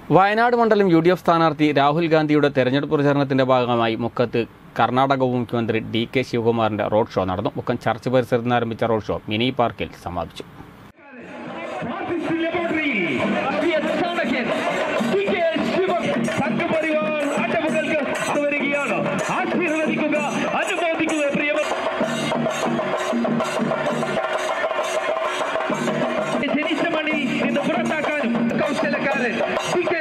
വയനാട് മണ്ഡലം U D F സ്ഥാനാർത്ഥി രാഹുൽ ഗാന്ധിയുടെ തെരഞ്ഞെടുപ്പ് പ്രചാരണത്തിന്റെ ഭാഗമായി മുക്കത്ത് കർണാടക ഉപമുഖ്യമന്ത്രി ഡി കെ ശിവകുമാറിന്റെ റോഡ് ഷോ നടന്നു മുക്കം ചർച്ച് പരിസരത്ത് നിന്ന് ആരംഭിച്ച റോഡ് ഷോ മിനി പാർക്കിൽ സമാപിച്ചു ഫാസിസ്റ്റ് ലബോറട്ടറിയിൽ അഭിയ ചാണക്യൻ ടി കെ ശിവൻ സംഘപരിവാർ അടവുകൾക്ക് വരികയാണ് ആശീർവദിക്കുക അനുമോദിക്കുക പ്രിയമ ജനിച്ച മണി ഇന്ന് പുറത്താക്കാനും കൗശലക്കാരൻ ടി കെ